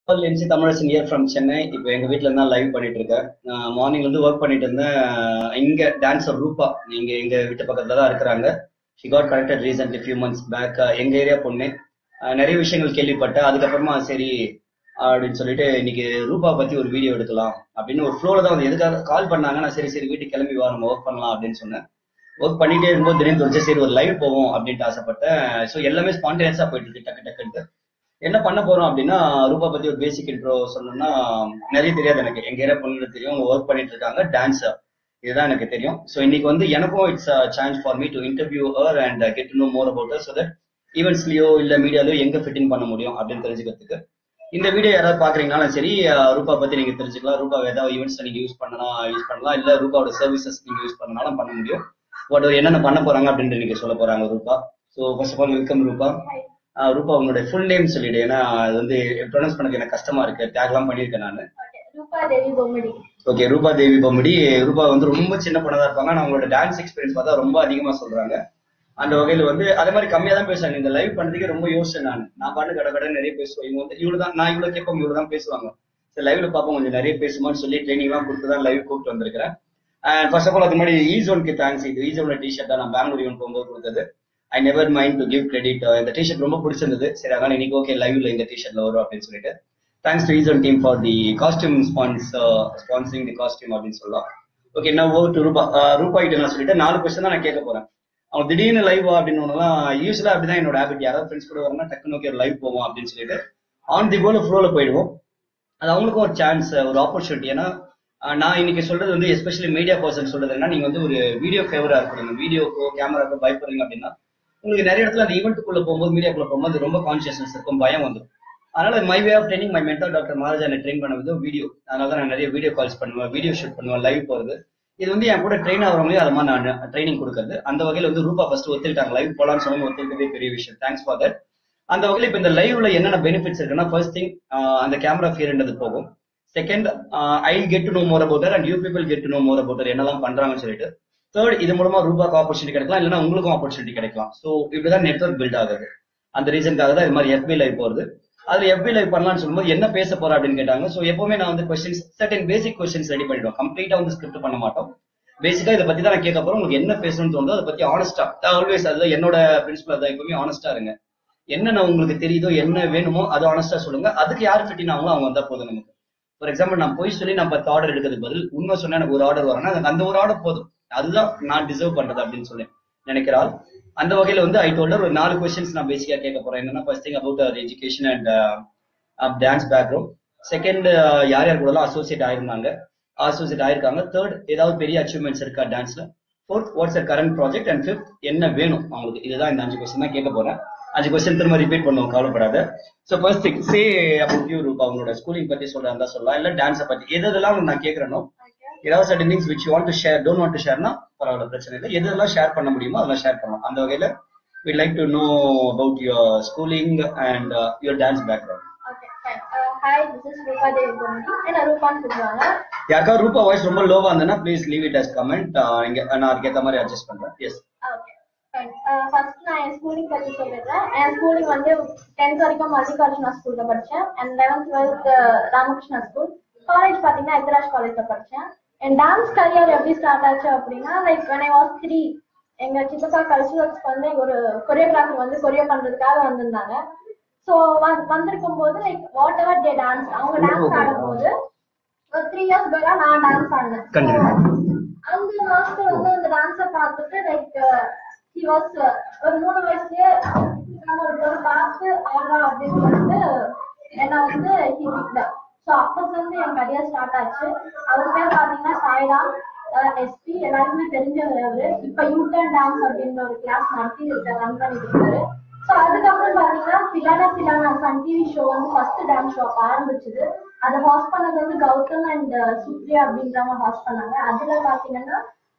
லென்சி Tamilarasan year from Chennai இப்போ எங்க வீட்ல இருந்தா லைவ் பண்ணிட்டு இருக்கேன் மார்னிங் வந்து ஒர்க் பண்ணிட்டு இருந்தேன் இங்க டான்சர் ரூபா இங்க எங்க வீட்டு பக்கத்துல தான் இருக்கிறாங்க she got connected recent few months back எங்க ஏரியா பொண்ணு அஹ் நிறைய விஷயங்கள் கேள்விப்பட்டேன் அதுக்கப்புறமா சரி அப்படின்னு சொல்லிட்டு இன்னைக்கு ரூபா பத்தி ஒரு வீடியோ எடுக்கலாம் அப்படின்னு ஒரு ஃப்ளோல தான் வந்து எதுக்காக கால் பண்ணாங்க நான் சரி சரி வீட்டுக்கு கிளம்பி வா நம்ம ஒர்க் பண்ணலாம் அப்படின்னு சொன்னேன் ஒர்க் பண்ணிட்டே இருக்கும்போது திடீர்னு தோணுச்சு சரி ஒரு லைவ் போவோம் அப்படின்ட்டு ஆசைப்பட்டேன் ஸோ எல்லாமே ஸ்பான்டேனியஸா போயிட்டு இருக்கு டக்கு டக்குன்ட்டு என்ன பண்ண போறோம் அப்படின்னா ரூபா பத்தி ஒரு பேசிக் இன்ட்ரோ சொல்லணும்னா நிறைய தெரியாது எனக்கு எங்க ஏரியா பொண்ணு தெரியும் ஒர்க் பண்ணிட்டு இருக்காங்க டான்ஸர் இதுதான் எனக்கு தெரியும் ஸோ இன்னைக்கு வந்து எனக்கும் it's chance for me to interview her and get to know more about so that ஈவெண்ட்ஸ்லயோ இல்ல மீடியாலயோ எங்க ஃபிட்டிங் பண்ண முடியும் அப்படின்னு தெரிஞ்சுக்கிறதுக்கு இந்த வீடியோ யாராவது பாக்குறீங்கனாலும் சரி அஹ் ரூபா பத்தி நீங்க தெரிஞ்சுக்கலாம் ரூபா ஏதாவது ஈவெண்ட்ஸ் நீங்க யூஸ் பண்ணலாம் யூஸ் பண்ணலாம் இல்ல ரூபாவோட சர்வீசஸ் நீங்க யூஸ் பண்ணனாலும் பண்ண முடியும் பட் என்னென்ன பண்ண போறாங்க அப்படின்ட்டு நீங்க சொல்ல போறாங்க Rupa so first of all welcome Rupa ஆஹ் ரூபா உங்களுடைய ஃபுல் நேம் சொல்லிடு ஏன்னா அது வந்து ப்ரொனவுன்ஸ் பண்ணது எனக்கு கஷ்டமா இருக்கு டேக்லாம் பண்ணியிருக்கேன் நான் ரூபா தேவி பொம்மடி ஓகே ரூபா தேவி பொம்மடி ரூபா வந்து ரொம்ப சின்ன பொண்ணா இருப்பாங்க ஆனா அவங்களோட டான்ஸ் எக்ஸ்பீரியன்ஸ் பார்த்தா ரொம்ப அதிகமா சொல்றாங்க அந்த வகையில வந்து அதே மாதிரி கம்மியா தான் பேசுறாங்க இந்த லைவ் பண்ணதுக்கே ரொம்ப யோசிச்சேன் நான் நான் பாட்டு கடை கடை நிறைய பேசுவேன் இவங்க வந்து இவ்வளவு தான் நான் இவ்வளவு கேட்போம் இவ்வளவு தான் பேசுவாங்க சரி லைவ்ல பார்ப்போம் கொஞ்சம் நிறைய பேசுமான்னு சொல்லி ட்ரைனிங் எல்லாம் கொடுத்து தான் லைவ் கூப்பிட்டு வந்திருக்கிறேன் அண்ட் ஃபர்ஸ்ட் ஆஃப் ஆல் அது மாதிரி ஈசோனுக்கு தேங்க்ஸ் இது ஈசோனோட டிஷர்ட் தான் நான் பெங்களூர் ஈவன் போகும்போது கொடுத்தது I never mind to give credit இந்த டிஷர்ட் ரொம்ப பிடிச்சிருந்தது சரி அதனால இன்னைக்கு ஓகே லைவ்ல இந்த டிஷர்ட்ல வரும் அப்படின்னு சொல்லிட்டு thanks to Eesan team for the costume spons sponsoring the costume அப்படின்னு சொல்லலாம் ஓகே நான் ஓவர் டு ரூபா அஹ் ரூபா கிட்ட நான் சொல்லிட்டு நாலு கொஸ்டின் தான் நான் கேட்க போறேன் அவங்க திடீர்னு லைவ் அப்படின்னு ஒண்ணுலாம் யூஸ்வலா அப்படிதான் என்னோட ஹேபிட் யாராவது ஃப்ரெண்ட்ஸ் கூட வரணும் டக்குனு ஓகே லைவ் போவோம் அப்படின்னு சொல்லிட்டு ஆன் தி கோல ஃப்ளோல போயிடுவோம் அது அவங்களுக்கும் ஒரு சான்ஸ் ஒரு ஆப்பர்ச்சுனிட்டி ஏன்னா அஹ் நான் இன்னைக்கு சொல்றது வந்து எஸ்பெஷலி மீடியா பர்சன் சொல்றது என்ன நீங்க வந்து ஒரு வீடியோ ஃபேவரா இருக்கணும் வீடியோக்கோ கேமராக்கோ பயப்படுறீங்க அப்படின்னா உங்களுக்கு நிறைய இடத்துல அந்த ஈவெண்ட்டுக்குள்ள போகும்போது மீடியாக்குள்ள போகும்போது ரொம்ப கான்சியஸ்னஸ் இருக்கும் பயம் வந்துடும் அதனால my way of training my mentor doctor Maharaja என்ன ட்ரெயின் பண்ண வந்து வீடியோ அதனால தான் நான் நிறைய வீடியோ கால்ஸ் பண்ணுவேன் வீடியோ ஷூட் பண்ணுவேன் லைவ் போறது இது வந்து என் கூட ட்ரெயின் ஆகிறவங்களே அது மாதிரி நான் ட்ரைனிங் கொடுக்குறது அந்த வகையில வந்து ரூபா ஃபர்ஸ்ட் ஒத்துக்கிட்டாங்க லைவ் போலான்னு சொன்னவங்க ஒத்துக்கிட்டதே பெரிய விஷயம் தேங்க்ஸ் ஃபார் தட் அந்த வகையில இப்ப இந்த லைவ்ல என்னென்ன பெனிஃபிட்ஸ் இருக்குன்னா ஃபர்ஸ்ட் திங் அந்த கேமரா ஃபியர்ன்றது போகும் second I get to know more about and you people get to know more about என்னெல்லாம் பண்றாங்கன்னு சொல்லிட்டு தேர்ட் இது மூலமா ரூபாக்கு ஆப்பர்ச்சுனிட்டி கிடைக்கலாம் இல்லைன்னா உங்களுக்கும் ஆப்பர்ச்சுனிட்டி கிடைக்கலாம் ஸோ இப்படிதான் நெட்ஒர்க் பில்ட் ஆகுது அந்த ரீசனுக்காக தான் இது மாதிரி எஃபி லைவ் போறது அதுல எஃபி லைவ் பண்ணலாம்னு சொல்லும்போது என்ன பேச போற அப்படின்னு கேட்டாங்க ஸோ எப்பவுமே நான் வந்து questions certain basic questions ready பண்ணிடுவோம் கம்ப்ளீட்டா வந்து ஸ்கிரிப்ட் பண்ண மாட்டோம் பேசிக்கா இதை பத்தி தான் நான் கேட்க போறேன் உங்களுக்கு என்ன பேசணும்னு தோணுதோ அதை பத்தி ஆனஸ்டா ஆல்வேஸ் அதுல என்னோட பிரின்சிபல் தான் எப்பவுமே ஆனஸ்டா இருங்க என்னென்ன உங்களுக்கு தெரியுதோ என்ன வேணுமோ அதை ஆனஸ்டா சொல்லுங்க அதுக்கு யார் ஃபிட்டின் ஆகுங்களோ அவங்க வந்தா போதும் நமக்கு ஃபார் எக்ஸாம்பிள் நான் போய் சொல்லி நான் பத்து ஆர்டர் எடுக்கிறதுக்கு பதில் உண்மை சொன்னா எனக்கு ஒரு ஆர்டர் வரேன்னா எனக்கு அந்த ஒரு ஆர்டர் போதும் அதுதான் நான் டிசர்வ் பண்றது அப்படின்னு சொல்லி நினைக்கிறாள் அந்த வகையில வந்து ஐ டோல்டர் ஒரு நாலு கொஸ்டின்ஸ் நான் பேசிக்கா கேட்க போறேன் என்னன்னா first thing about our education and dance background second யார் யார் கூட அசோசியேட் ஆயிருந்தாங்க அசோசியேட் ஆயிருக்காங்க தேர்ட் ஏதாவது பெரிய அச்சீவ்மெண்ட்ஸ் இருக்கா டான்ஸ்ல fourth what's a current project and fifth என்ன வேணும் அவங்களுக்கு இதுதான் இந்த அஞ்சு கொஸ்டின் தான் கேட்க போறேன் அஞ்சு கொஸ்டின் திரும்ப ரிப்பீட் பண்ணுவோம் கவலைப்படாத so first thing say about you Rupa அவங்களோட ஸ்கூலிங் பத்தி சொல்றா இருந்தா சொல்லலாம் இல்ல டான்ஸை பத்தி எது எதெல்லாம் நான் கேட்கறனோ ஏதாவது certain things which want to share don't want to ஷேர்னா பரவாயில்ல பிரச்சனை இல்லை எதெல்லாம் ஷேர் பண்ண முடியுமோ அதெல்லாம் ஷேர் பண்ணலாம் அந்த வகையில we like to know about your schooling and your dance background okay fine hi this is Rupa Devi Bommidi என்ன ரூபான்னு சொல்லுவாங்க யாருக்கா ரூபா வாய்ஸ் ரொம்ப லோவா இருந்ததுன்னா please leave it as comment இங்க நான் அதுக்கேற்ற மாதிரி அட்ஜஸ்ட் பண்றேன் எஸ் ஓகே ஃபைன் ஃபர்ஸ்ட் நான் என் ஸ்கூலிங் பத்தி சொல்லிடுறேன் என் ஸ்கூலிங் வந்து டென்த் வரைக்கும் மல்லிகார்ஜுனா ஸ்கூல்ல படிச்சேன் and eleventh twelfth Ramakrishna school college பாத்தீங்கன்னா எத்ராஜ் காலேஜ்ல படிச்சேன் என் டான்ஸ் கரியர் எப்படி ஸ்டார்ட் ஆச்சு அப்படின்னா like when I was three எங்க சித்தப்பா கல்ச்சுரல்ஸ்க்கு வந்து ஒரு கொரியோகிராஃபர் வந்து கொரியோ பண்றதுக்காக வந்திருந்தாங்க ஸோ வந்திருக்கும் போது like whatever they dance அவங்க டான்ஸ் ஆடும் போது ஒரு த்ரீ இயர்ஸ் பேரா நான் டான்ஸ் ஆடினேன் கண்டிப்பா. அந்த மாஸ்டர் வந்து அந்த டான்ஸை பார்த்துட்டு லைக் ஹி வாஸ் ஒரு மூணு வயசுலயே நம்ம ஒரு பொண்ணு பார்த்து ஆடுறா அப்படின்னு சொல்லிட்டு என்ன வந்து ஹி பிக்ட் ஸோ அப்போ வந்து என் கரியர் ஸ்டார்ட் ஆச்சு அவர் பேர் பார்த்தீங்கன்னா சாய்ராம் எஸ்பி எல்லாருக்குமே தெரிஞ்சவர் அவரு இப்போ யூட்டன் டான்ஸ் அப்படின்ற ஒரு கிளாஸ் நடத்தி ரன் பண்ணிட்டு இருக்காரு ஸோ அதுக்கப்புறம் பார்த்தீங்கன்னா பிலானா பிலானா சன் டிவி ஷோ வந்து ஃபர்ஸ்ட் டான்ஸ் ஷோ ஆரம்பிச்சது அதை ஹாஸ்ட் பண்ணது வந்து கௌதம் அண்ட் சுப்ரியா அப்படின்றவங்க ஹாஸ்ட் பண்ணாங்க அதுல பாத்தீங்கன்னா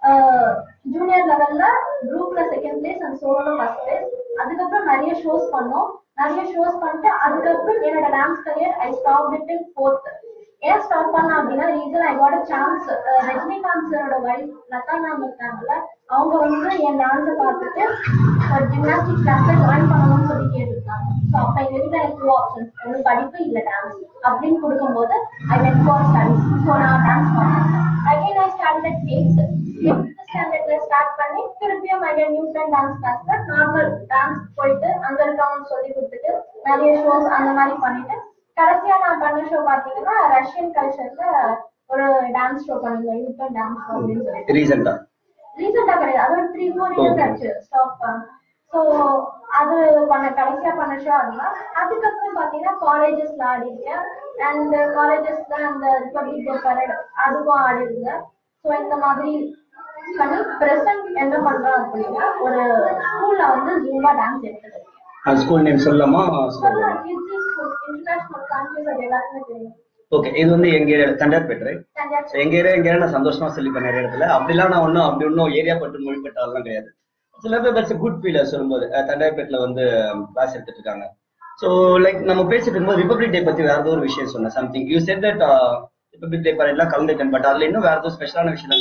ஜூனியர் லெவல்ல குரூப்ல செகண்ட் பிளேஸ் அண்ட் சோலோல ஃபர்ஸ்ட் பிளேஸ் அதுக்கப்புறம் நிறைய ஷோஸ் பண்ணோம் நிறைய ஷோஸ் பண்ணிட்டு அதுக்கப்புறம் என்னோட dance career I stop it in fourth ஏன் ஸ்டாப் பண்ண அப்படின்னா reason I got chance Rajinikanth சாரோட ஒய்ஃப் லதா மேம் இருக்காங்கல்ல அவங்க வந்து என் டான்ஸை பார்த்துட்டு ஒரு ஜிம்னாஸ்டிக் கிளாஸ்ல ஜாயின் பண்ணணும்னு சொல்லி கேட்டிருக்காங்க ஸோ அப்ப எங்க வீட்டுல எனக்கு டூ ஆப்ஷன்ஸ் ஒன்று படிப்பு இல்ல டான்ஸ் அப்படின்னு கொடுக்கும்போது I went for studies so நான் டான்ஸ் பண்ணேன் again I standard eighth eighth ஸ்டாண்டர்ட்ல ஸ்டார்ட் பண்ணி திருப்பியும் அகைன் நியூட்டன் டான்ஸ் கிளாஸ்ல நார்மல் டான்ஸ் போயிட்டு அங்க இருக்கவங்க சொல்லி கொடுத்துட்டு நிறைய ஷோஸ் அந்த மாதிரி பண்ணிட்டு கடைசியா நான் பண்ண ஷோ பாத்தீங்கன்னா ரஷ்யன் கல்ச்சர்ல ஒரு டான்ஸ் ஷோ பண்ணிருந்தேன் நியூட்டன் டான்ஸ் அப்படின்னு சொல்லிட்டு ரீசெண்டா ரீசெண்டா கிடையாது அது ஒரு த்ரீ ஃபோர் இயர்ஸ் ஆச்சு ஸ்டாப் ஸோ அது பண்ண கடைசியா பண்ண ஷோ அதுதான் அதுக்கப்புறம் பாத்தீங்கன்னா காலேஜஸ்ல ஆடிருக்கேன் அண்ட் காலேஜஸ்ல அந்த ரிப்பப்ளிக் டே பரேட் அதுக்கும் ஆடி இருந்தேன் ஸோ இந்த மாதிரி பண்ணி பிரசன்ட் என்ன பண்றேன் அப்படின்னா ஒரு ஸ்கூல்ல வந்து ஜூம்பா டான்ஸ் எடுத்துருக்கேன் ஸ்கூல் நேம் சொல்லலாமா சொல்லலாம் கிட்ஸி ஸ்கூல் இன்டர்நேஷனல் கான்ஃபரன்ஸ் அது எல்லாருக்குமே தெரியும் ஓகே இது வந்து எங்க area Tondiarpet right Thanjavur So, எங்க ஏரியா எங்க ஏரியா நான் சந்தோஷமா சொல்லிப்பேன் நிறைய இடத்துல அப்படிலாம் நான் ஒன்றும் அப்படி ஒன்றும் ஏரியா பட்டு மொழிப்பட்ட ஆள்லாம் கிடையாது சில பேர் தட்ஸ் குட் ஃபீல் சொல்லும்போது அஹ், தண்டார்பேட்ல வந்து கிளாஸ் எடுத்துட்டு இருக்காங்க ஸோ லைக் நம்ம பேசிட்டு இருக்கும்போது ரிபப்ளிக் டே பத்தி வேற ஏதோ ஒரு விஷயம் சொன்னேன் something you said that republic day பரேட்லாம் கலந்துட்டேன் பட் அதுல இன்னும் வேற ஏதோ ஸ்பெஷலான விஷயம்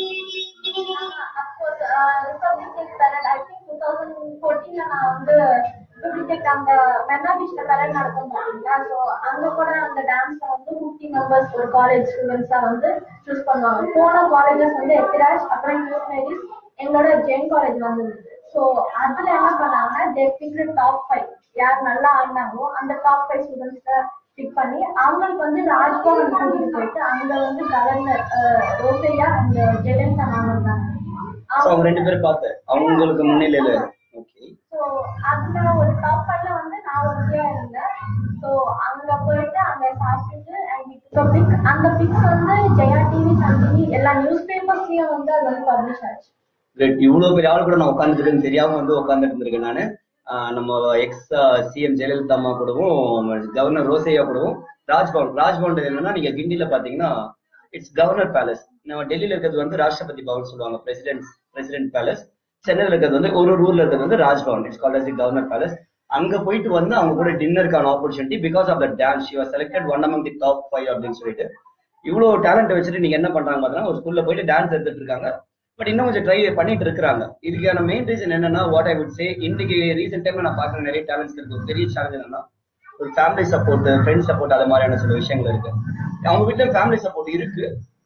of course republic day parade I think two thousand ஃபோர்டீன்ல நான் வந்து ரிபப்ளிக் டேக்கு அந்த மென்னா பீச்ல பரேட் நடக்கும் பாத்தீங்களா ஸோ அங்க கூட அந்த டான்ஸ்ல வந்து ஃபிஃப்டி மெம்பர்ஸ் ஒரு காலேஜ் ஸ்டூடெண்ட்ஸா வந்து சூஸ் பண்ணுவாங்க போன காலேஜஸ் வந்து எத்திராஜ் அப்புறம் நியூ மேரிஸ் எங்களோட ஜெயின் காலேஜ் வந்திருந்தது ஸோ அதுல என்ன பண்ணாங்கன்னா தே பிக் டாப் ஃபைவ் யார் நல்லா ஆடினாங்களோ அந்த டாப் ஃபைவ் ஸ்டூடெண்ட்ஸை பிக் பண்ணி அவங்களுக்கு வந்து ராஜ்பவன் கூட்டிட்டு போயிட்டு அங்க வந்து கவர்னர் ரோசையா அந்த ஜெயலலிதா மேம் இருந்தாங்க ஸோ அவங்க ரெண்டு பேரும் பார்த்தேன் அவங்களுக்கு முன்னிலையில ஓகே ஸோ அதுல ஒரு டாப் ஃபைவ்ல வந்து நான் ஒருத்தியா இருந்தேன் ஸோ அங்க போயிட்டு அங்க சாப்பிட்டுட்டு அண்ட் பிக் அந்த பிக்ஸ் வந்து ஜெயா டிவி சன் டிவி எல்லா நியூஸ் பேப்பர்ஸ்லயும் வந்து அது வந்து பப்ளிஷ் ஆச்சு கிரேட் இவ்வளவு பெரிய ஆள் கூட நான் உட்காந்துருக்கேன்னு தெரியாம வந்து உட்காந்துட்டு இருந்திருக்கேன் நானு ஆஹ் நம்ம எக்ஸ் சிஎம் ஜெயலலிதா அம்மா கூடவும் கவர்னர் ரோசையா கூடவும் ராஜ்பவன் ராஜ்பவன் என்னன்னா நீங்க கிண்டில பாத்தீங்கன்னா இட்ஸ் கவர்னர் பேலஸ் நம்ம டெல்லியில இருக்கிறது வந்து ராஷ்டிரபதி பவன் சொல்லுவாங்க பிரசிடென்ட் பிரசிடென்ட் பேலஸ் சென்னையில இருக்கிறது வந்து ஒரு ஒரு ஊர்ல இருக்கிறது வந்து Raj Bhavan it's called the governor palace அங்க போயிட்டு வந்து அவங்க கூட டின்னருக்கான opportunity because of the dance you selected one among the top five அப்படின்னு சொல்லிட்டு இவ்வளவு டேலண்ட் வச்சுட்டு நீங்க என்ன பண்றாங்க பாத்தீங்கன்னா ஒரு ஸ்கூல்ல போயிட்டு டான்ஸ் எடுத்துட்டு இருக்காங்க பட் இன்னும் கொஞ்சம் ட்ரை பண்ணிட்டு இருக்காங்க இதுக்கான மெயின் ரீசன் என்னன்னா வாட் ஐ வுட் சே இன்னைக்கு ரீசெண்ட் டைம்ல நான் பாக்குற நிறைய டேலண்ட்ஸ் இருக்கு ஒரு பெரிய சேலஞ்ச் என்னன்னா ஒரு ஃபேமிலி சப்போர்ட் ஃப்ரெண்ட் சப்போர்ட் அது மாதிரியான சில விஷயங்கள் இருக்கு அவங்க வீட்ல ஃபேமிலி சப்போர்ட் இருக்கு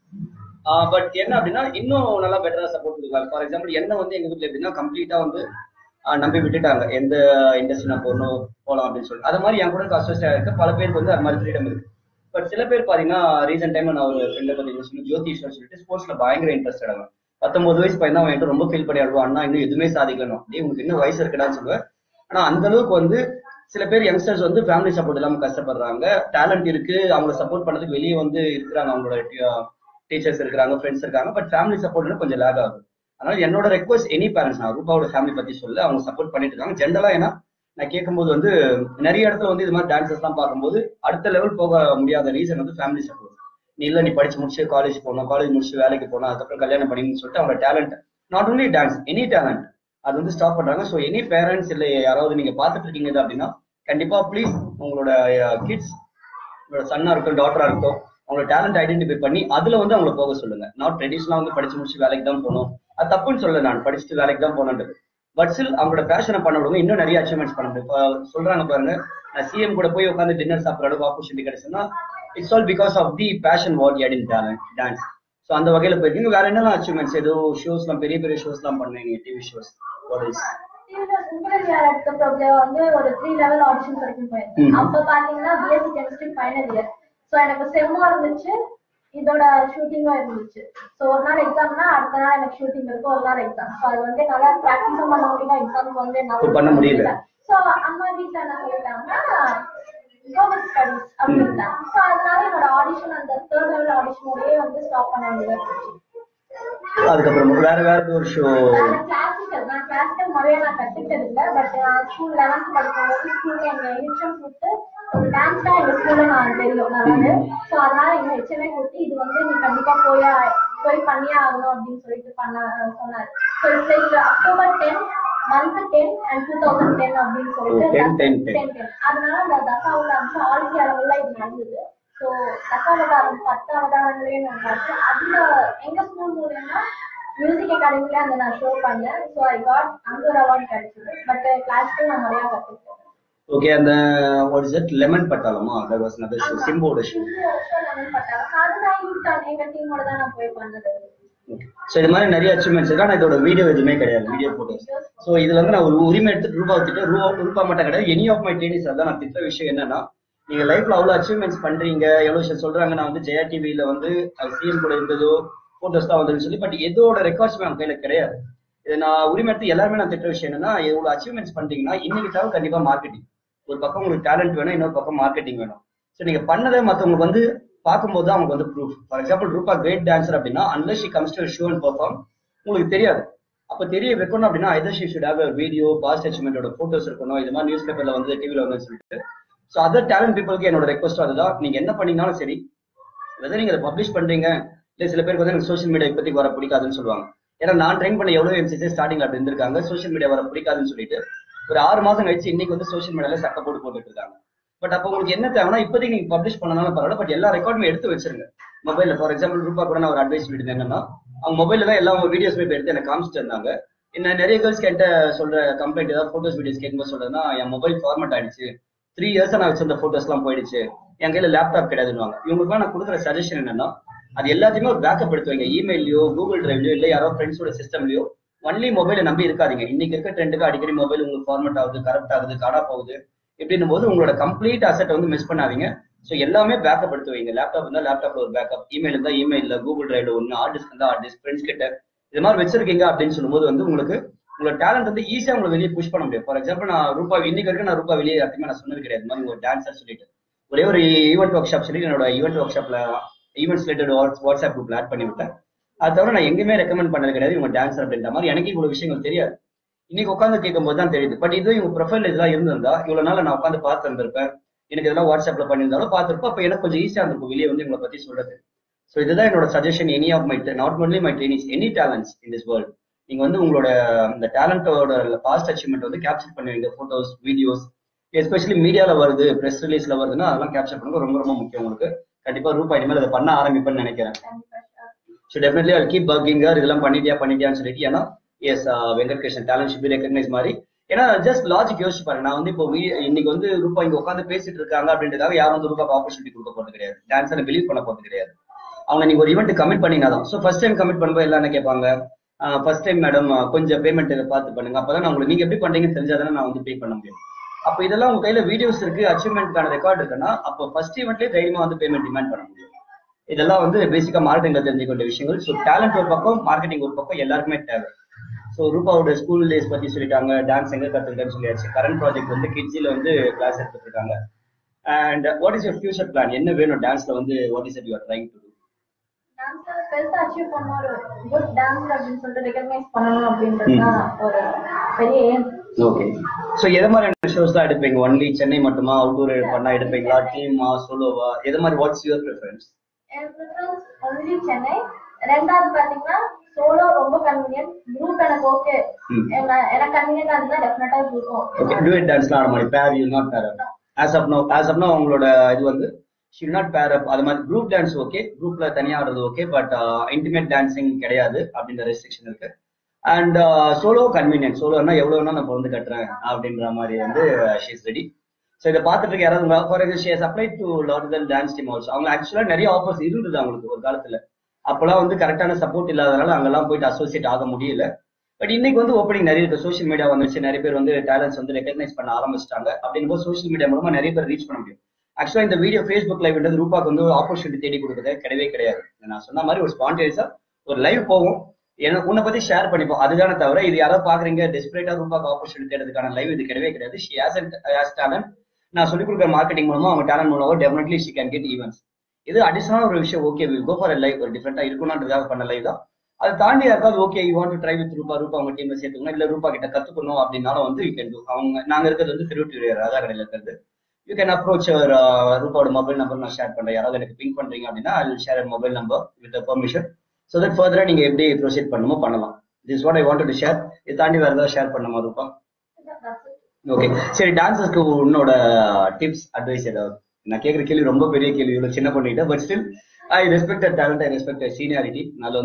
பட் என்ன அப்படின்னா இன்னும் நல்லா பெட்டரா சப்போர்ட் கொடுக்கலாம் ஃபார் எக்ஸாம்பிள் என்ன வந்து எங்க வீட்ல எப்படின்னா கம்ப்ளீட்டா வந்து ஆஹ் நம்பி விட்டுட்டாங்க எந்த இண்டஸ்ட்ரி நான் போகணும் போகலாம் அப்படின்னு சொல்லிட்டு அது மாதிரி என் கூட அசோசியேட் இருக்கு பல பேருக்கு வந்து அது மாதிரி ஃப்ரீடம் இருக்கு பட் சில பேர் பாத்தீங்கன்னா ரீசெண்ட் டைம்ல நான் ஒரு ஃப்ரெண்டை பத்தி சொன்னேன் ஜோதிஷ்வர் சொல்லிட்டு ஸ்போர்ட்ஸ்ல பயங்கர இன்ட்ரெஸ்ட் அவங்க பத்தொன்பது வயசு பையன் தான் அவன் என்கிட்ட ரொம்ப ஃபீல் பண்ணி ஆடுவான் அண்ணா இன்னும் எதுவுமே சாதிக்கணும் அப்படியே உங்களுக்கு இன்னும் வயசு இருக்குடான்னு சொல்லுவேன் ஆனா அந்த அளவுக்கு வந்து சில பேர் யங்ஸ்டர்ஸ் வந்து ஃபேமிலி சப்போர்ட் இல்லாம கஷ்டப்படுறாங்க டேலண்ட் இருக்கு அவங்கள சப்போர்ட் பண்ணதுக்கு வெளியே வந்து இருக்கிறாங்க அவங்களோட டீச்சர்ஸ் இருக்காங்க ஃப்ரெண்ட்ஸ் இருக்காங்க பட் ஃபேமிலி சப்போர்ட் கொஞ்சம் லேக் ஆகுது அதனால என்னோட ரெக்வஸ்ட் எனி பேரண்ட்ஸ் நான் ரூபாவோட ஃபேமிலி பத்தி சொல்ல அவங்க சப்போர்ட் பண்ணிட்டு இருக்காங்க ஜென்ரலா ஏன்னா நான் கேட்கும்போது வந்து நிறைய இடத்துல வந்து இது மாதிரி டான்சஸ் எல்லாம் பார்க்கும்போது அடுத்த லெவல் போக முடியாத ரீசன் வந்து ஃபேமிலி சப்போர்ட் நீ இல்ல நீ படிச்சு முடிச்சு காலேஜ் போகணும் காலேஜ் முடிச்சு வேலைக்கு போகணும் அதுக்கப்புறம் கல்யாணம் பண்ணிங்கன்னு சொல்லிட்டு அவங்க talent not only dance any talent அது வந்து ஸ்டாப் பண்றாங்க ஸோ எனி பேரண்ட்ஸ் இல்லை யாராவது நீங்க பார்த்துட்டு இருக்கீங்க இது அப்படின்னா கண்டிப்பா ப்ளீஸ் உங்களோட கிட்ஸ் உங்களோட சன்னா இருக்கட்டும் டாட்டரா இருக்கட்டும் அவங்களோட டேலண்ட் ஐடென்டிஃபை பண்ணி அதுல வந்து அவங்கள போக சொல்லுங்க நாட் ட்ரெடிஷனலா வந்து படிச்சு முடிச்சு வேலைக்கு தான் போகணும் அது தப்புன்னு சொல்ல நான் படிச்சுட்டு வேலைக்கு தான் போகணுன்றது பட் ஸ்டில் அவங்களோட பேஷனை பண்ண விடுங்க இன்னும் நிறைய அச்சீவ்மெண்ட்ஸ் பண்ண முடியும் இப்போ சொல்றாங்க பாருங்க நான் சிஎம் கூட போய் உட்காந்து டின்னர் சாப்பிட்ற அளவுக்கு ஆப்பர்ச்சுனிட்டி கிடைச்சுன்னா it's all because of the passion what யாட் இன் டேலண்ட் டான்ஸ் ஸோ அந்த வகையில போயிருக்கீங்க வேற என்னெல்லாம் அச்சீவ்மெண்ட்ஸ் ஏதோ ஷோஸ்லாம் பெரிய பெரிய ஷோஸ்லாம் பண்ணீங்க டிவி ஷோஸ் வாட் இஸ் டிவில உங்கள் யார் எடுத்த ப்ரோக்ராம் வந்து ஒரு த்ரீ லெவல் ஆடிஷன் வரைக்கும் போயிருக்கேன் ம். அப்ப பாத்தீங்கன்னா BSc chemistry final year so எனக்கு செம்மும் இருந்துச்சு இதோட ஷூட்டிங்கும் இருந்துச்சு சோ ஒரு நாள் எக்ஸாம்னா அடுத்த நாள் எனக்கு ஷூட்டிங் இருக்கும் ஒரு நாள் எக்ஸாம் சோ அது வந்து என்னால ப்ராக்டிஸும் பண்ண முடியல எக்ஸாமுக்கு வந்து இப்ப பண்ண முடியல. சோ அம்மா வீட்ல என்ன சொல்லிட்டாங்கன்னா கோவிட் ஸ்டடிஸ் அப்படின்ட்டாங்க சோ அதனால என்னோட ஆடிஷன் அந்த தேர்ட் லெவல் ஆடிஷனோடயே வந்து ஸ்டாப் பண்ண வேண்டியதா இருந்துச்சு அதுக்கப்புறம் வேற வேற ஏதோ ஒரு ஷோ கிளாசிக்கல் நான் கிளாசிக்கல் முறையா நான் கத்துக்கிட்டது இல்ல பட் நான் ஸ்கூல் லெவன்த் படிக்கும்போது ஸ்கூல்ல எங்க ஹெச்எம் கூப்பிட்டு ஒரு டான்ஸ் தான் எங்க ஸ்கூல்ல நான் தெரியும் நல்லாது ஸோ அதனால எங்க ஹெச்எம்ஏ கூப்பிட்டு இது வந்து நீ கண்டிப்பா போய் போய் பண்ணியே ஆகணும் அப்படின்னு சொல்லிட்டு பண்ண சொன்னாரு so it's like October ten month ten and two thousand ten அப்படின்னு சொல்லிட்டு 10, 10, 10. 10, 10. அதனால அந்த தசாவதாரம் ஆல் இந்தியா லெவல்ல இது நடந்தது ஸோ தசாவதாரம் பத்து அவதாரங்களே நான் பார்த்தேன் அதுல எங்க ஸ்கூல் மூலியமா மியூசிக் அகாடமில அந்த நான் ஷோ பண்ணேன் ஸோ ஐ காட் அங்க ஒரு அவார்ட் கிடைச்சது பட் கிளாஸ்க்கு நான் நிறைய கற்றுக்கிட்டேன் ஓகே அந்த வாட் இஸ் இட் லெமன் பட்டாளமா தட் வாஸ் another show சிம்போட ஷோ அது நான் யூ எங்க டீமோட தான் நான் போய் பண்ணது ஸோ இது மாதிரி நிறைய அச்சீவ்மெண்ட்ஸ் இருக்கு ஆனா இதோட வீடியோ எதுவுமே கிடையாது வீடியோ போட்டோஸ் ஸோ இதுல வந்து நான் ஒரு உரிமை எடுத்து ரூபா வச்சுட்டு ரூபா ரூபா மட்டும் கிடையாது எனி ஆஃப் மை டேனிஸ் அதான் நான் திட்ட விஷயம் என்னன்னா நீங்க லைஃப்ல அவ்வளவு அச்சீவ்மெண்ட்ஸ் பண்றீங்க எவ்வளவு விஷயம் சொல்றாங்க நான் வந்து ஜெயா டிவில வந்து சிஎம் கூட இருந்ததோ போட்டோஸ் தான் வந்ததுன்னு சொல்லி பட் எதோட ரெக்கார்ட்ஸ் நம்ம கையில கிடையாது இது நான் உரிமை எடுத்து எல்லாருமே நான் திட்ட விஷயம் என்னன்னா எவ்வளவு அச்சீவ்மெண்ட்ஸ் பண்றீங்கன்னா இன்னைக்கு தேவை கண்டிப்பா மார்க்கெட்டிங் ஒரு பக்கம் உங்களுக்கு டேலண்ட் வேணும் இன்னொரு பக்கம் மார்க்கெட்டிங் வேணும் ஸோ நீங்க பண்ணதை மத்தவங்களுக்கு வந்து பார்க்கும்போது தான் அவங்களுக்கு வந்து proof for example Rupa great dancer அப்படின்னா unless she comes to show and perform உங்களுக்கு தெரியாது அப்ப தெரிய வைக்கணும் அப்படின்னா either she should have video past அச்சீவ்மெண்டோட போட்டோஸ் இருக்கணும் இது மாதிரி நியூஸ் பேப்பர்ல வந்து டிவில வந்து சொல்லிட்டு ஸோ அதர் டேலண்ட் பீப்புளுக்கு என்னோட ரெக்வஸ்ட் அதுதான் நீங்க என்ன பண்ணீங்கனாலும் சரி வெதர் நீங்க அதை பப்ளிஷ் பண்றீங்க இல்ல சில பேருக்கு வந்து எனக்கு சோஷியல் மீடியா இப்போதைக்கு வர பிடிக்காதுன்னு சொல்லுவாங்க ஏன்னா நான் ட்ரெயின் பண்ண எவ்வளவு எம்சிசி ஸ்டார்டிங் அப்படி இருந்திருக்காங்க சோஷியல் மீடியா வர பிடிக்காதுன்னு சொல்லிட்டு ஒரு ஆறு மாசம் கழிச்சு இன்னைக்கு வந்து சோஷியல் மீடியால சட்டை போட்டு போட்டுட்டு இருக்காங்க பட் அப்போ உங்களுக்கு என்ன தேவைன்னா இப்போதைக்கு நீங்க பப்ளிஷ் பண்ணனாலும் பரவாயில்ல பட் எல்லா ரெக்கார்டுமே எடுத்து வச்சிருங்க மொபைல்ல ஃபார் எக்ஸாம்பிள் ரூபா கூட நான் ஒரு அட்வைஸ் சொல்லிட்டு என்னன்னா அவங்க மொபைல்ல தான் எல்லா வீடியோஸ் போய் எடுத்து எனக்கு காமிச்சிட்டு இருந்தாங்க என்ன நிறைய கேர்ள்ஸ் கிட்ட சொல்ற கம்ப்ளைண்ட் ஏதாவது போட்டோஸ் வீடியோஸ் கேட்கும்போது சொல்றதுன்னா என் மொபைல் ஃபார்மட் ஆயிடுச்சு த்ரீ இயர்ஸ் நான் வச்சிருந்த போட்டோஸ் எல்லாம் போயிடுச்சு என் கையில லேப்டாப் கிடையாதுன்னு இவங்களுக்கு நான் கொடுக்குற சஜஷன் என்னன்னா அது எல்லாத்தையுமே ஒரு பேக்கப் எடுத்து வைங்க இமெயிலையோ கூகுள் டிரைவ்லயோ இல்ல யாரோ ஃப்ரெண்ட்ஸோட சிஸ்டம்லயோ ஒன்லி மொபைலை நம்பி இருக்காதீங்க இன்னைக்கு இருக்க ட்ரெண்டுக்கு அடிக்கடி மொபைல் உங்களுக்கு ஃபார்மட் ஆகுது கரெக்ட் ஆகுது காடா போகுது இப்படின்னும் போது உங்களோட கம்ப்ளீட் அசெட் வந்து மிஸ் பண்ணாதீங்க ஸோ எல்லாமே பேக்கப் எடுத்து வைங்க லேப்டாப் இருந்தா லேப்டாப்ல ஒரு பேக்கப் இமெயில் இருந்தா இமெயில்ல கூகுள் டிரைவ்ல ஒன்று ஹார்ட் டிஸ்க் இருந்தா ஹார்ட் டிஸ்க் ஃப்ரெண்ட்ஸ் கிட்ட இது மாதிரி வச்சிருக்கீங்க அப்படின்னு சொல்லும்போது வந்து உங்களுக்கு உங்களோட டேலண்ட் வந்து ஈஸியா உங்களுக்கு வெளியே புஷ் பண்ண முடியும் ஃபார் எக்ஸாம்பிள் நான் ரூபா இன்னைக்கு வரைக்கும் நான் ரூபா வெளியே யாருக்குமே நான் சொன்னது கிடையாது இந்த மாதிரி ஒரு டான்சர் சொல்லிட்டு ஒரே ஒரு ஈவெண்ட் ஒர்க் ஷாப் சொல்லி என்னோட ஈவெண்ட் ஒர்க் ஷாப்ல ஈவெண்ட்ஸ் ரிலேட்டட் வாட்ஸ்அப் குரூப்ல ஆட் பண்ணி விட்டேன் அது தவிர நான் எங்கேயுமே ரெக்கமெண்ட் பண்ணது கிடையாது இவங்க டான்சர் அப்படின்ற மாதிரி எனக்கு இவ்வளவு விஷயங்கள் தெரியாது இன்னைக்கு உட்காந்து கேட்கும்போது தான் தெரியுது பட் இது இவங்க ப்ரொஃபைல் இதெல்லாம் இருந்திருந்தா இவ்வளவு நாள் நான் உட்காந்து பார்த்து இருந்திருப்பேன் எனக்கு இதெல்லாம் வாட்ஸ்அப்ல பண்ணியிருந்தாலும் பார்த்திருப்போம் அப்ப எனக்கு கொஞ்சம் ஈஸியா இருந்திருக்கும் வெளியே வந்து இவங்களை பத்தி சொல்றது ஸோ இதுதான் என்னோட suggestion any of my not only my trainees any talents in this world நீங்க வந்து உங்களோட இந்த டேலண்டோட பாஸ்ட் அச்சீவ்மெண்ட் வந்து கேப்சர் பண்ணுவீங்க போட்டோஸ் வீடியோஸ் எஸ்பெஷலி மீடியால வருது ப்ரெஸ் ரிலீஸ்ல வருதுன்னா அதெல்லாம் கேப்சர் பண்ணுறது ரொம்ப ரொம்ப முக்கியம் உங்களுக்கு கண்டிப்பா ரூபாய் இனிமேல் அதை பண்ண ஆரம்பிப்பேன்னு நினைக்கிறேன் ஸோ டெஃபினெட்லி அது கீப் பர்கிங்க இதெல்லாம் பண்ணிட்டியா பண்ணிட்டியான்னு சொல்லிட்டு ஏன்னா S Venkat Krishnan talent ship recognise மாதிரி ஏன்னா ஜஸ்ட் லாஜிக் யோசிச்சு பாருங்க நான் வந்து இப்போ வீ- இன்னைக்கு வந்து ரூபா இங்க உட்காந்து பேசிட்டு இருக்காங்க அப்படின்றதுக்காக யாரும் வந்து ரூபாய்க்கு ஆப்பர்ச்சுனிட்டி கொடுக்க போறது கிடையாது டான்ஸரை பிலீவ் பண்ண போறது கிடையாது அவங்க நீங்க ஒரு ஈவெண்ட் கமிட் பண்ணீங்கன்னா தான் ஸோ ஃபர்ஸ்ட் டைம் கமிட் பண்ணும்போது எல்லாம் என்ன கேட்பாங்க ஃபர்ஸ்ட் டைம் மேடம் கொஞ்சம் பேமெண்ட் இதை பார்த்து பண்ணுங்க அப்பதான் நான் உங்களுக்கு நீங்க எப்படி பண்றீங்கன்னு தெரிஞ்சாதானே நான் வந்து பே பண்ண முடியும் அப்ப இதெல்லாம் உங்க கையில வீடியோஸ் இருக்கு அச்சீவ்மெண்ட்கான ரெக்கார்ட் இருக்குன்னா அப்போ ஃபர்ஸ்ட் ஈவெண்ட்லேயே தைரியமா வந்து பேமெண்ட் டிமாண்ட் பண்ண முடியும் இதெல்லாம் வந்து பேசிக்கா மார்க்கெட்டிங்ல தெரிஞ்சுக்க வேண்டிய விஷயங்கள் ஸோ டேலண்ட் ஒரு பக்கம் மார்க்கெட்டிங் ஒரு பக்கம் எல்லாருக்குமே தேவை ஸோ ரூபாவோட ஸ்கூல் டேஸ் பத்தி சொல்லிட்டாங்க டான்ஸ் எங்க கத்துக்கிட்டேன்னு சொல்லியாச்சு கரண்ட் ப்ராஜெக்ட் வந்து கிட்ஸில வந்து கிளாஸ் எடுத்துட்டு இருக்காங்க and what is your future plan என்ன வேணும் டான்ஸ்ல வந்து what is it you are trying to dancer பெருசா அச்சீவ் பண்ண ஒரு குட் டான்ஸர் அப்படின்னு சொல்லிட்டு ரெகக்னைஸ் பண்ணணும் அப்படின்றது தான் ஒரு பெரிய ஏம் ஓகே ஸோ எது மாதிரியான ஷோஸ் தான் எடுப்பீங்க ஒன்லி சென்னை மட்டுமா அவுட்டோர் பண்ணா எடுப்பீங்களா டீமா சோலோவா எது மாதிரி வாட்ஸ் யுவர் ப்ரிஃபரன்ஸ் என் ப்ரிஃபரன்ஸ் ஒன்லி சென்னை ரெண்டாவது பாத்தீங்கன்னா சோலோ ரொம்ப கன்வீனியன்ட் குரூப் எனக்கு ஓகே ம். எனக்கு கன்வீனியன்டா இருந்தா டெஃபினட்டா குரூப்பும் ஓகே டூயட் டான்ஸ்லாம் ஆட மாதிரி பேர் யூ நாட் பேர் as of now as of now உங்களோட இது வந்து ஷில் நாட் பேர் அப் அது மாதிரி குரூப் டான்ஸ் ஓகே குரூப்ல தனியா ஆடுறது ஓகே பட் இன்டிமேட் டான்சிங் கிடையாது அப்படின்ற ரெஸ்ட்ரிக்ஷன் இருக்கு அண்ட் சோலோ கன்வீனியன்ட் சோலோனா எவ்வளவு வேணா நான் வந்து கட்டுறேன் அப்படின்ற மாதிரி வந்து ஷீஸ் ரெடி ஸோ இதை பார்த்துட்டு இருக்க யாராவது for example she apply to lot then dance team also அவங்க ஆக்சுவலா நிறைய ஆஃபர்ஸ் இருந்தது அவங்களுக்கு ஒரு காலத்துல அப்பெல்லாம் வந்து கரெக்டான சப்போர்ட் இல்லாதனால அங்கெல்லாம் போயிட்டு அசோசியேட் ஆக முடியல பட் இன்னைக்கு வந்து ஓப்பனிங் நிறைய இருக்கு சோஷியல் மீடியா வந்துச்சு நிறைய பேர் வந்து டேலண்ட்ஸ் வந்து ரெகக்னைஸ் பண்ண ஆரம்பிச்சிட்டாங்க அப்படிங்கும்போது சோஷியல் மீடியா மூலமா நிறைய பேர் ரீச் பண்ண முடியும் ஆக்சுவலா இந்த வீடியோ ஃபேஸ்புக் லைவ்ன்றது ரூபாக்கு வந்து ஆப்பர்ச்சுனிட்டி தேடி கொடுக்குறது கிடையவே கிடையாது நான் சொன்ன மாதிரி ஒரு ஸ்பான்டேனியஸா ஒரு லைவ் போகும் எனக்கு உன்னை பத்தி ஷேர் பண்ணிப்போம் அதுதானே தவிர இது யாராவது பாக்குறீங்க டெஸ்பரேட்டா ரூபாக்கு ஆப்பர்ச்சுனிட்டி தேடுறதுக்கான லைவ் இது கிடையவே கிடையாது ஷி ஹேஸ் ஹேஸ் டேலண்ட் நான் சொல்லிக் கொடுக்குற மார்க்கெட்டிங் மூலமா அவங்க டேலண்ட் மூலமா definitely she can get events இது அடிஷனல் ஒரு விஷயம் okay will go for live ஒரு டிஃப்ரெண்டா இருக்கணும்ன்றதுக்காக பண்ண லைவ் தான் அது தாண்டி யாருக்காவது okay you want to try with Rupa Rupa அவங்க டீம்ல சேர்த்துக்கணும் இல்ல ரூபா கிட்ட கத்துக்கணும் அப்படின்னாலும் வந்து யூ கேன் டூ அவங்க நாங்க இருக்கிறது வந்து திருவட்டூர் ராஜா கடையில இருக்கிறது யூ கேன் அப்ரோச் ரூபாவோட மொபைல் நம்பர் நான் ஷேர் பண்றேன் யாராவது எனக்கு பிங்க் பண்றீங்க அப்படின்னா I share mobile number with permission so that ஃபர்தரா நீங்க எப்படி ப்ரொசீட் பண்ணணுமோ பண்ணலாம் this what I want to share இது தாண்டி வேற ஏதாவது ஷேர் பண்ணுமா ரூபா ஓகே சரி டான்சர்ஸ்க்கு உன்னோட டிப்ஸ் அட்வைஸ் ஏதாவது நான் கேட்குற கேள்வி ரொம்ப பெரிய கேள்வி இவ்வளவு சின்ன பண்ணிட்டேன் but still I respect talent I respect seniority அதனால வந்து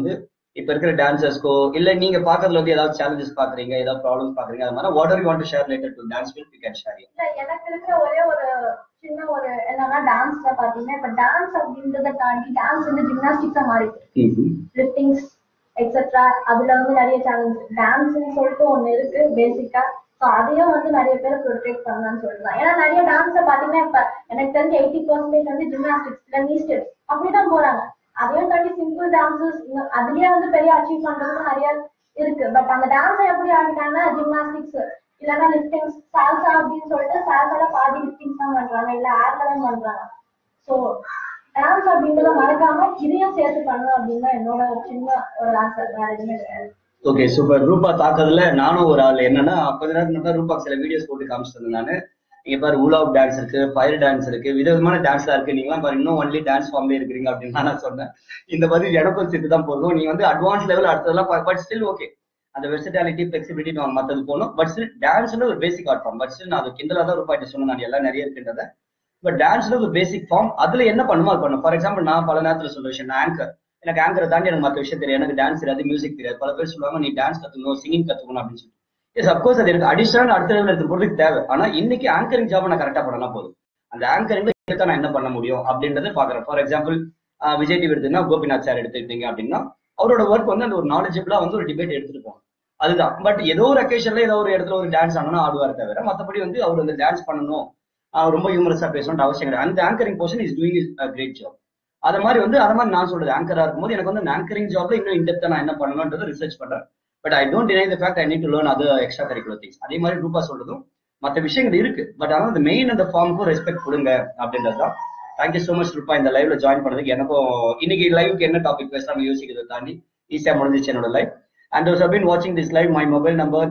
இப்ப இருக்கிற டான்சர்ஸ்க்கோ இல்ல நீங்க பாக்குறதுல வந்து ஏதாவது சேலஞ்சஸ் பாக்குறீங்க ஏதாவது ப்ராப்ளம்ஸ் பாக்குறீங்க அது மாதிரி what are you want to share related to dance feel you can share இல்ல எனக்கு இருக்கிற ஒரே ஒரு சின்ன ஒரு என்னன்னா டான்ஸ்ல பாத்தீங்கன்னா இப்ப டான்ஸ் அப்படின்றத தாண்டி டான்ஸ் வந்து ஜிம்னாஸ்டிக்ஸா மாறிட்டு லிஃப்டிங்ஸ் எக்ஸெட்ரா அதுல வந்து நிறைய சேலஞ்ச் டான்ஸ்னு சொல்லிட்டு ஒண்ணு இருக்கு பேசிக்கா ஸோ அதையும் வந்து நிறைய பேர் ப்ரொடெக்ட் பண்ணலாம்னு சொல்லலாம் ஏன்னா நிறைய டான்ஸ்ல பாத்தீங்கன்னா இப்ப எனக்கு தெரிஞ்ச எயிட்டி பர்சன்டேஜ் வந்து ஜிம்னாஸ்டிக்ஸ் இல்ல நீ ஸ்டெப்ஸ் அப்படிதான் போறாங்க அதையும் தாண்டி சிம்பிள் டான்சஸ் அதுலயே வந்து பெரிய அச்சீவ் பண்றதுக்கு நிறைய இருக்கு பட் அந்த டான்ஸை எப்படி ஆடிட்டாங்கன்னா ஜிம்னாஸ்டிக்ஸ் இல்லைன்னா லிஃப்டிங்ஸ் சால்சா அப்படின்னு சொல்லிட்டு சால்சால பாதி லிஃப்டிங்ஸ் தான் பண்றாங்க இல்ல ஏர்ல தான் பண்றாங்க ஸோ டான்ஸ் அப்படின்றத மறக்காம இதையும் சேர்த்து பண்ணணும் அப்படின்னு தான் என்னோட ஒரு சின்ன ஒரு ஆசை வேற எதுவுமே கிடையாது ஓகே சூப்பர் ரூபா தாக்குறதுல நானும் ஒரு ஆள் என்னன்னா கொஞ்ச நேரத்துக்கு முன்னாடி ரூபா சில வீடியோஸ் போட்டு காமிச்சிருந்தேன் நானு நீங்க பாரு ஊலாப் டான்ஸ் இருக்கு ஃபயர் டான்ஸ் இருக்கு விதவிதமான டான்ஸ்லாம் இருக்கு நீங்களாம் பாரு இன்னும் ஒன்லி டான்ஸ் ஃபார்ம்ல இருக்கிறீங்க அப்படின்னு தான் நான் சொன்னேன் இந்த மாதிரி எனக்கும் சேர்த்து தான் போதும் நீங்க வந்து அட்வான்ஸ் லெவல் அடுத்ததெல்லாம் பட் ஸ்டில் ஓகே அந்த வெர்சிட்டாலிட்டி ஃபிளெக்சிபிலிட்டி நம்ம மத்தது போகணும் பட் ஸ்டில் டான்ஸ்ல ஒரு basic art form but still நான் அது கிண்டலா தான் ரூபாய் சொன்னேன் நான் எல்லாம் நிறைய இருக்குன்றத பட் டான்ஸ்ல ஒரு பேசிக் ஃபார்ம் அதுல என்ன பண்ணுமோ அது பண்ணும் ஃபார் எக்ஸாம்பிள் நான் பல நேரத்துல சொல்ற விஷயம் நான் ஆங்கர் எனக்கு ஆங்கரை தாண்டி எனக்கு மற்ற விஷயம் தெரியும் எனக்கு டான்ஸ் தெரியாது மியூசிக் தெரியாது பல பேர் சொல்லுவாங்க நீ டான்ஸ் கத்துக்கணும் சிங்கிங் கத்துக்கணும் அப்படின்னு சொல்லி எஸ் அப்கோர்ஸ் அது எனக்கு அடிஷனல் அடுத்த லெவல் எடுத்து போறதுக்கு தேவை ஆனா இன்னைக்கு ஆங்கரிங் ஜாப் நான் கரெக்டா பண்ணலாம் போதும் அந்த ஆங்கரிங்ல நான் என்ன பண்ண முடியும் அப்படின்றத பாக்குறேன் ஃபார் எக்ஸாம்பிள் விஜய் டிவி எடுத்துன்னா கோபிநாத் சார் எடுத்துக்கிட்டீங்க அப்படின்னா அவரோட ஒர்க் வந்து அந்த ஒரு நாலேஜபிளா வந்து ஒரு டிபேட் எடுத்துட்டு போகும் அதுதான் பட் ஏதோ ஒரு அக்கேஷன்ல ஏதோ ஒரு இடத்துல ஒரு டான்ஸ் ஆனோம்னா ஆடுவார் தவிர மத்தபடி வந்து அவர் அந்த டான்ஸ் பண்ணணும் ஆஹ் ரொம்ப ஹியூமரஸா பேசணும்னு அவசியம் கிடையாது அந்த anchoring portion is doing is great job அது மாதிரி வந்து அதை மாதிரி நான் சொல்றது ஆங்கரா இருக்கும்போது எனக்கு வந்து ஆங்கரிங் ஜாப்ல இன்னும் இன்டெப்தா நான் என்ன பண்ணணும்ன்றது ரிசர்ச் பண்றேன் but I don't deny the fact I need to learn other extra curricular things அதே மாதிரி ரூபா சொல்றதும் மற்ற விஷயங்கள் இருக்கு பட் ஆனால் அந்த மெயின் அந்த ஃபார்முக்கும் ரெஸ்பெக்ட் கொடுங்க அப்படின்றது தான் தேங்க்யூ ஸோ மச் ரூபா இந்த லைவ்ல ஜாயின் பண்ணதுக்கு எனக்கும் இன்னைக்கு லைவுக்கு என்ன டாபிக் பேசலாம் யோசிக்கிறத தாண்டி ஈஸியா முடிஞ்சிச்சு என்னோட live and those have been watching this live my mobile number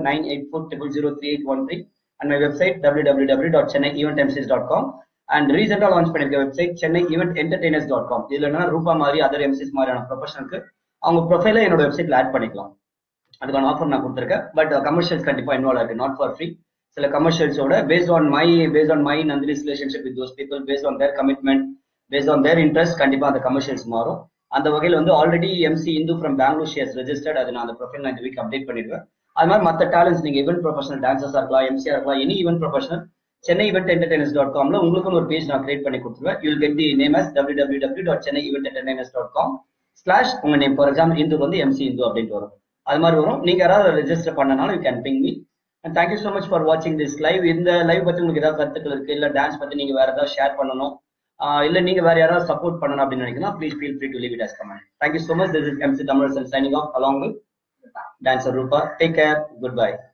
9840038113 and my website www.chennaieventmcs.com and ரீசெண்டா லான்ச் பண்ணிருக்க website Chennai event entertainers dot com இதுல என்ன ரூபா மாதிரி அதர் எம்சிஸ் மாதிரியான ப்ரொஃபஷனுக்கு அவங்க ப்ரொஃபைல என்னோட வெப்சைட்ல ஆட் பண்ணிக்கலாம் அதுக்கான ஆஃபர் நான் கொடுத்துருக்கேன் பட் கமர்ஷியல்ஸ் கண்டிப்பா இன்வால்வ் ஆயிருக்கு நாட் ஃபார் ஃப்ரீ சில கமர்ஷியல்ஸோட based on my based on my Nandini's relationship with those people based on their commitment based on their interest கண்டிப்பா அந்த கமர்ஷியல்ஸ் மாறும் அந்த வகையில் வந்து already MC Indu from Bangalore shares registered அதை நான் அந்த ப்ரொஃபைல் நான் இந்த வீக் அப்டேட் பண்ணிடுவேன் அது மாதிரி மற்ற டேலண்ட்ஸ் நீங்க ஈவென்ட் ப்ரொஃபஷனல் டான்சர்ஸா இருக்கலாம் எம்சியா இருக்கலாம் any event professional Chennai event entertainers dot காம்ல உங்களுக்கும் ஒரு பேஜ் நான் கிரியேட் பண்ணி கொடுத்துருவேன் you'll get the name as W W W dot Chennai event entertainers dot com slash உங்க நேம் ஃபார் எக்ஸாம்பிள் இந்து வந்து எம்சி இந்து அப்படின்ட்டு வரும் அது மாதிரி வரும் நீங்க யாராவது ரெஜிஸ்டர் பண்ணனாலும் you can ping me and thank you so much for வாட்சிங் திஸ் லைவ் இந்த லைவ் பத்தி உங்களுக்கு ஏதாவது கருத்துக்கள் இருக்கு இல்ல டான்ஸ் பத்தி நீங்க வேற ஏதாவது ஷேர் பண்ணணும் ஆஹ் இல்ல நீங்க வேற யாராவது சப்போர்ட் பண்ணணும் அப்படின்னு நினைக்கலாம் please feel free to leave it as comment thank you so much this is MC Tamil signing off along with dancer Rupa take care good by